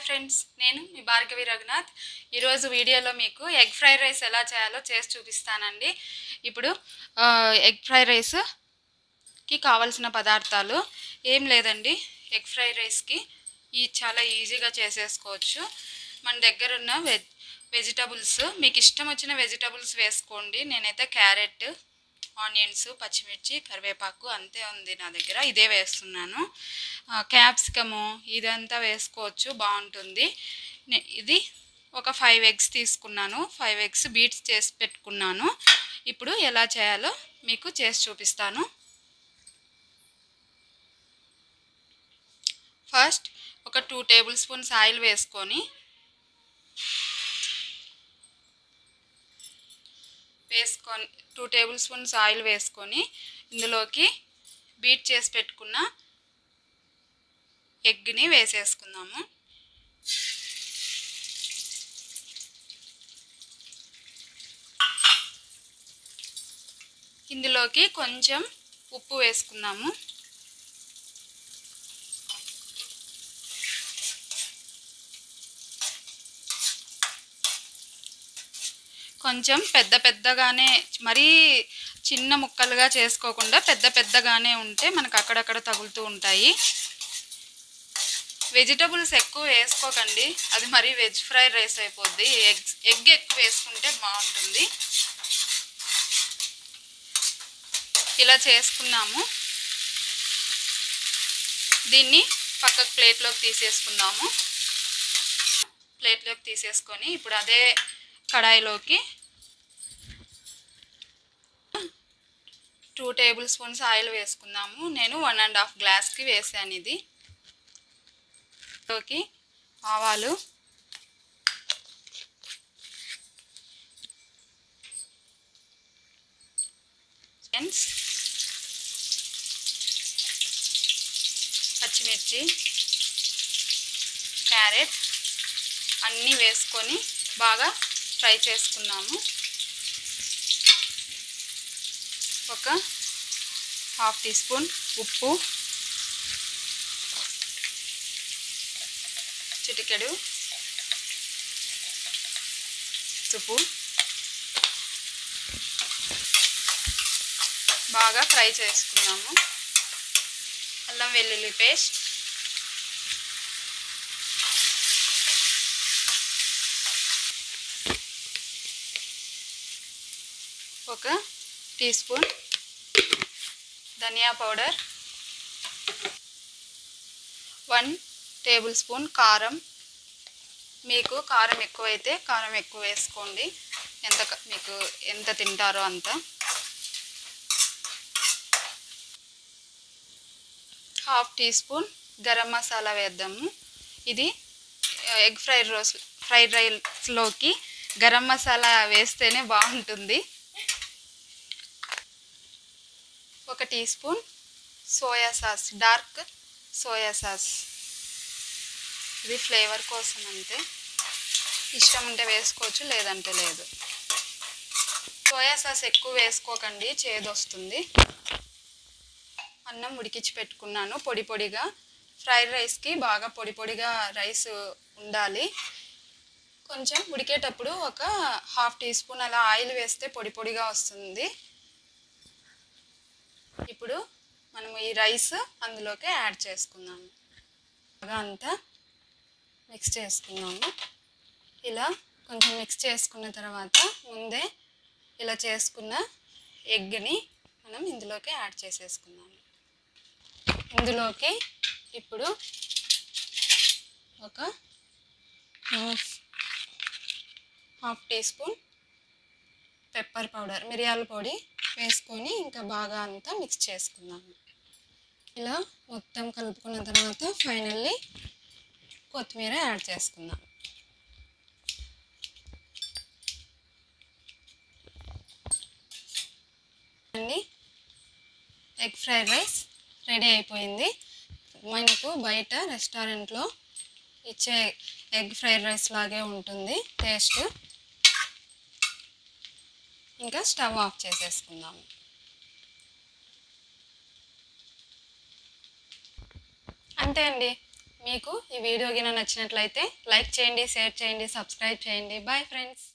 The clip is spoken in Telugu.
ఫ్రెండ్స్ నేను మీ భార్గవి రఘునాథ్ ఈరోజు వీడియోలో మీకు ఎగ్ ఫ్రైడ్ రైస్ ఎలా చేయాలో చేసి చూపిస్తానండి ఇప్పుడు ఆ, ఎగ్ ఫ్రైడ్ రైస్కి కావలసిన పదార్థాలు ఏం లేదండి ఎగ్ ఫ్రైడ్ రైస్కి ఈ చాలా ఈజీగా చేసేసుకోవచ్చు మన దగ్గర ఉన్న వెజ్ వెజిటబుల్స్ మీకు ఇష్టం వచ్చిన వెజిటబుల్స్ వేసుకోండి నేనైతే క్యారెట్ ఆనియన్స్ పచ్చిమిర్చి కరివేపాకు అంతే ఉంది నా దగ్గర ఇదే వేస్తున్నాను క్యాప్సికము ఇదంతా వేసుకోవచ్చు బాగుంటుంది నే- ఇది ఒక ఫైవ్ ఎగ్స్ తీసుకున్నాను ఫైవ్ ఎగ్స్ బీట్స్ చేసి పెట్టుకున్నాను ఇప్పుడు ఎలా చేయాలో మీకు చేసి చూపిస్తాను ఫస్ట్ ఒక టూ టేబుల్ స్పూన్స్ ఆయిల్ వేసుకొని వేసుకొని టూ టేబుల్ స్పూన్స్ ఆయిల్ వేసుకొని ఇందులోకి బీట్ చేసి పెట్టుకున్న ఎగ్ని వేసేసుకుందాము ఇందులోకి కొంచెం ఉప్పు వేసుకుందాము కొంచెం పెద్ద పెద్దగానే మరీ చిన్న ముక్కలుగా చేసుకోకుండా పెద్ద పెద్దగానే ఉంటే మనకు అక్కడక్కడ తగులుతూ ఉంటాయి వెజిటబుల్స్ ఎక్కువ వేసుకోకండి అది మరీ వెజ్ ఫ్రైడ్ రైస్ అయిపోద్ది ఎగ్ ఎగ్ ఎక్కువ వేసుకుంటే బాగుంటుంది ఇలా చేసుకున్నాము దీన్ని పక్కకు ప్లేట్లోకి తీసేసుకుందాము ప్లేట్లోకి తీసేసుకొని ఇప్పుడు అదే కడాయిలోకి టూ టేబుల్ స్పూన్స్ ఆయిల్ వేసుకుందాము నేను వన్ అండ్ హాఫ్ గ్లాస్కి వేసాను ఇది లోకి ఆవాలు ఫ్రెండ్స్ పచ్చిమిర్చి క్యారెట్ అన్నీ వేసుకొని బాగా ఫ్రై చేసుకున్నాము ఒక హాఫ్ టీ స్పూన్ ఉప్పు చిటికెడు ఉప్పు బాగా ఫ్రై చేసుకున్నాము అల్లం వెల్లుల్లి పేస్ట్ ఒక టీ స్పూన్ ధనియా పౌడర్ వన్ టేబుల్ స్పూన్ కారం మీకు కారం ఎక్కువైతే కారం ఎక్కువ వేసుకోండి ఎంత క- మీకు ఎంత తింటారో అంత half teaspoon garam masala వేద్దాము ఇది ఆ, ఎగ్ ఫ్రైడ్ రోస్ ఫ్రైడ్ రైస్లోకి గరం మసాలా వేస్తేనే బాగుంటుంది ఒక teaspoon soya sauce dark soya sauce ఇది ఫ్లేవర్ కోసం అంతే ఇష్టం ఉంటే వేసుకోవచ్చు లేదంటే లేదు సోయా సాస్ ఎక్కువ వేసుకోకండి చేదు వస్తుంది అన్నం ఉడికించి పెట్టుకున్నాను పొడి పొడిగా ఫ్రైడ్ రైస్కి బాగా పొడి పొడిగా రైస్ ఉండాలి కొంచెం ఉడికేటప్పుడు ఒక హాఫ్ టీ స్పూన్ అలా ఆయిల్ వేస్తే పొడి పొడిగా వస్తుంది ఇప్పుడు మనం ఈ రైస్ అందులోకి యాడ్ చేసుకుందాము బాగా అంతా మిక్స్ చేసుకున్నాము ఇలా కొంచెం మిక్స్ చేసుకున్న తర్వాత ముందే ఇలా చేసుకున్న ఎగ్ని మనం ఇందులోకి యాడ్ చేసేసుకుందాము ఇందులోకి ఇప్పుడు ఒక half half teaspoon pepper powder మిరియాల పొడి వేసుకొని ఇంకా బాగా అంతా మిక్స్ చేసుకుందాము ఇలా మొత్తం కలుపుకున్న తర్వాత ఫైనల్లీ కొత్తిమీర యాడ్ చేసుకుందాం అండి ఎగ్ ఫ్రైడ్ రైస్ రెడీ అయిపోయింది మనకు బయట రెస్టారెంట్లో ఇచ్చే ఎగ్ ఫ్రైడ్ రైస్ లాగే ఉంటుంది టేస్ట్ ఇంకా స్టవ్ ఆఫ్ చేసేసుకుందాము అంతే అండి మీకు ఈ వీడియో గిన నచ్చినట్లయితే లైక్ చేయండి షేర్ చేయండి సబ్స్క్రైబ్ చేయండి బాయ్ ఫ్రెండ్స్